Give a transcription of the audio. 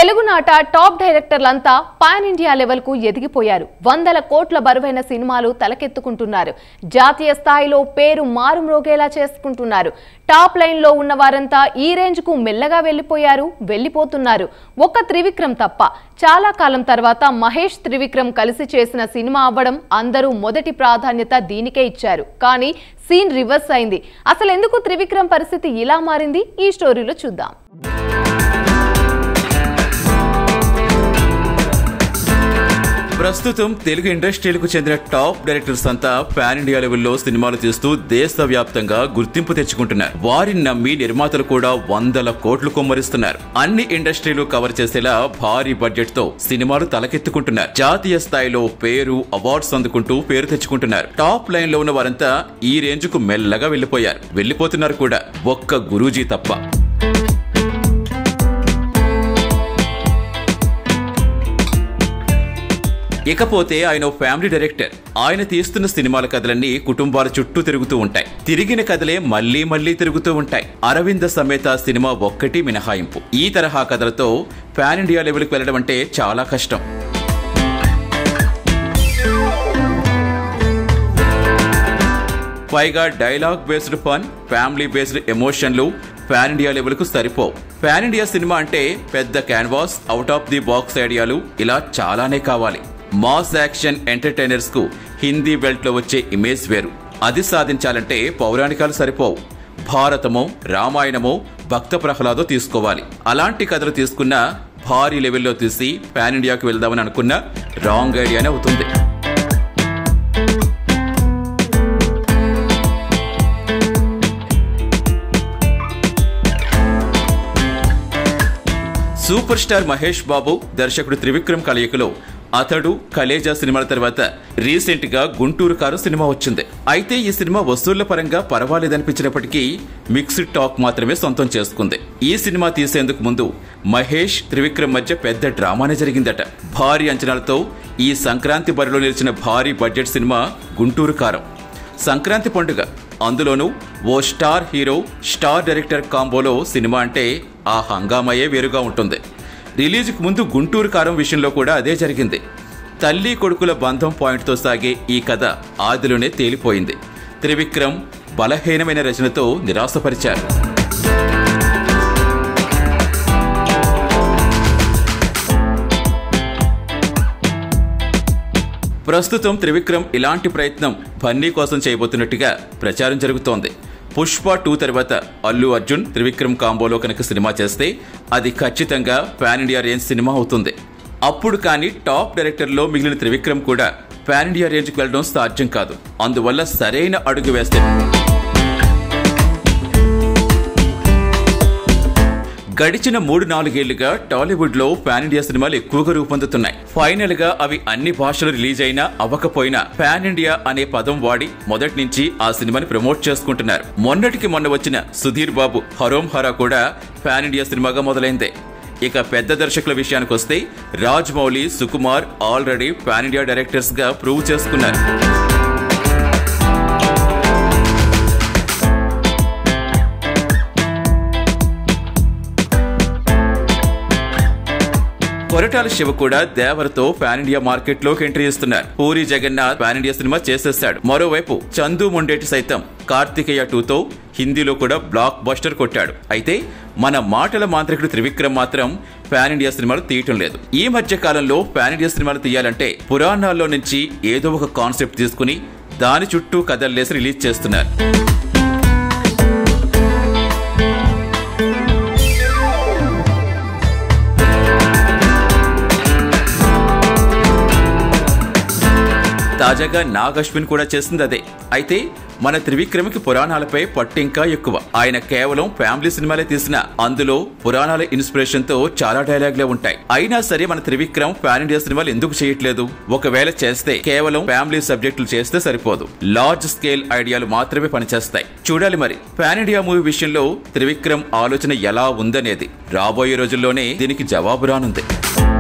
తెలుగునాట టాప్ డైరెక్టర్లంతా pan India level కు ఎదిగిపోయారు వందల కోట్ల బరువైన సినిమాలు తలకెత్తుకుంటున్నారు జాతీయ స్థాయిలో పేరు మారుమ్రోగేలా చేసుకుంటున్నారు టాప్ లైన్ లో ఉన్న వారంతా ఈ రేంజ్ కు మెల్లగా వెళ్లిపోయారు వెళ్లిపోతున్నారు ఒక్క త్రివిక్రమ్ తప్ప చాలా కాలం తర్వాత మహేష్ త్రివిక్రమ్ కలిసి చేసిన సినిమా అవ్వడం అందరూ మొదటి ప్రాధాన్యత దీనికే ఇచ్చారు కానీ సీన్ రివర్స్ అయింది అసలు ఎందుకు త్రివిక్రమ్ పరిస్థితి ఇలా మారింది ఈ స్టోరీలో చూద్దాం ప్రస్తుతం తెలుగు ఇండస్ట్రీలకు చెందిన టాప్ డైరెక్టర్స్ అంతా పాన్ ఇండియా లెవెల్లో సినిమాలు తీస్తూ దేశవ్యాప్తంగా గుర్తింపు తెచ్చుకుంటున్నారు వారిని నమ్మి నిర్మాతలు కూడా వందల కోట్లు కొమ్మరిస్తున్నారు అన్ని ఇండస్ట్రీలు కవర్ చేసేలా భారీ బడ్జెట్ తో సినిమాలు తలకెత్తుకుంటున్నారు జాతీయ స్థాయిలో పేరు అవార్డ్స్ అందుకుంటూ పేరు తెచ్చుకుంటున్నారు టాప్ లైన్ లో ఉన్న వారంతా ఈ రేంజ్ కు మెల్లగా వెళ్లిపోయారు వెళ్లిపోతున్నారు కూడా ఒక్క గురూజీ తప్ప ఇకపోతే ఆయన ఓ ఫ్యామిలీ డైరెక్టర్ ఆయన తీస్తున్న సినిమాల కథలన్నీ కుటుంబాల చుట్టూ తిరుగుతూ ఉంటాయి తిరిగిన కథలే మళ్లీ మళ్లీ తిరుగుతూ ఉంటాయి అరవింద సమేత సినిమా ఒక్కటి మినహాయింపు ఈ తరహా కథలతో పాన్ ఇండియా లెవెల్కి వెళ్ళడం అంటే చాలా కష్టం పైగా dialogue based fun family based ఎమోషన్లు పాన్ ఇండియా లెవెల్ కు సరిపోవు పాన్ ఇండియా సినిమా అంటే పెద్ద canvas out of the box ఐడియాలు ఇలా చాలానే కావాలి మాస్ యాక్షన్ ఎంటర్టైనర్స్ కు హిందీ బెల్ట్ లో వచ్చే ఇమేజ్ వేరు అది సాధించాలంటే పౌరాణికాలు సరిపోవు భారతమో రామాయణమో భక్త ప్రహ్లాదో తీసుకోవాలి అలాంటి కథలు తీసుకున్న భారీ లెవెల్లో తీసి పాన్ ఇండియాకి వెళ్దామని అనుకున్న రాంగ్ ఐడియానే అవుతుంది సూపర్ స్టార్ మహేష్ బాబు దర్శకుడు త్రివిక్రమ్ కలయికలో అతడు కలేజా సినిమాల తర్వాత రీసెంట్ గా గుంటూరు కారు సినిమా వచ్చింది అయితే ఈ సినిమా వసూళ్ల పరంగా పర్వాలేదనిపించినప్పటికీ మిక్స్డ్ టాక్ మాత్రమే సొంతం చేసుకుంది ఈ సినిమా తీసేందుకు ముందు మహేష్ త్రివిక్రమ్ మధ్య పెద్ద డ్రామానే జరిగిందట భారీ అంచనాలతో ఈ సంక్రాంతి బరిలో నిలిచిన భారీ బడ్జెట్ సినిమా గుంటూరు కారం సంక్రాంతి పండుగ అందులోనూ ఓ స్టార్ హీరో స్టార్ డైరెక్టర్ కాంబోలో సినిమా అంటే ఆ హంగామయే వేరుగా ఉంటుంది రిలీజ్కి ముందు గుంటూరు కారం విషయంలో కూడా అదే జరిగింది తల్లి కొడుకుల బంధం పాయింట్తో సాగే ఈ కథ ఆదిలోనే తేలిపోయింది త్రివిక్రమ్ బలహీనమైన రచనతో నిరాశపరిచారు ప్రస్తుతం త్రివిక్రమ్ ఇలాంటి ప్రయత్నం బన్నీ కోసం చేయబోతున్నట్టుగా ప్రచారం జరుగుతోంది పుష్ప టూ తర్వాత అల్లు అర్జున్ త్రివిక్రమ్ కాంబోలో కనుక సినిమా చేస్తే అది ఖచ్చితంగా పాన్ ఇండియా రేంజ్ సినిమా అవుతుంది అప్పుడు కానీ టాప్ డైరెక్టర్లో మిగిలిన త్రివిక్రమ్ కూడా పాన్ ఇండియా రేంజ్కి వెళ్ళడం సాధ్యం కాదు అందువల్ల సరైన అడుగు వేస్తే గడిచిన మూడు నాలుగేళ్లుగా టాలీవుడ్ లో పాన్ ఇండియా సినిమాలు ఎక్కువగా రూపొందుతున్నాయి ఫైనల్ గా అవి అన్ని భాషలు రిలీజ్ అయినా అవ్వకపోయినా పాన్ ఇండియా అనే పదం వాడి మొదటి నుంచి ఆ సినిమాని ప్రమోట్ చేసుకుంటున్నారు మొన్నటికి మొన్న వచ్చిన సుధీర్ బాబు హరోం హరా కూడా పాన్ ఇండియా సినిమాగా మొదలైందే ఇక పెద్ద దర్శకుల విషయానికి వస్తే Rajamouli Sukumar already pan India directors గా ప్రూవ్ చేసుకున్నారు కొరటాల శివ కూడా దేవరతో పాన్ ఇండియా మార్కెట్ లోకి ఎంట్రీ ఇస్తున్నారు Puri Jagannadh pan India cinema చేసేస్తాడు మరోవైపు చందు మొండేటి సైతం కార్తికేయ టూతో హిందీలో కూడా బ్లాక్ బస్టర్ కొట్టాడు అయితే మన మాటల మాంత్రికుడు త్రివిక్రమ్ మాత్రం పాన్ ఇండియా సినిమాలు తీయటం లేదు ఈ మధ్య కాలంలో పాన్ ఇండియా సినిమాలు తీయాలంటే పురాణాల్లో నుంచి ఏదో ఒక కాన్సెప్ట్ తీసుకుని దాని చుట్టూ కథల్లేసి రిలీజ్ చేస్తున్నారు తాజాగా నాగ్ అశ్విన్ కూడా చేసింది అదే అయితే మన త్రివిక్రమకి పురాణాలపై పట్టు ఇంకా ఎక్కువ ఆయన కేవలం ఫ్యామిలీ సినిమాలే తీసిన అందులో పురాణాల ఇన్స్పిరేషన్ తో చాలా డైలాగ్లే ఉంటాయి అయినా సరే మన త్రివిక్రమ్ పాన్ ఇండియా సినిమాలు ఎందుకు చేయట్లేదు ఒకవేళ చేస్తే కేవలం ఫ్యామిలీ సబ్జెక్టులు చేస్తే సరిపోదు లార్జ్ స్కేల్ ఐడియాలు మాత్రమే పనిచేస్తాయి చూడాలి మరి పాన్ ఇండియా మూవీ విషయంలో త్రివిక్రమ్ ఆలోచన ఎలా ఉందనేది రాబోయే రోజుల్లోనే దీనికి జవాబు రానుంది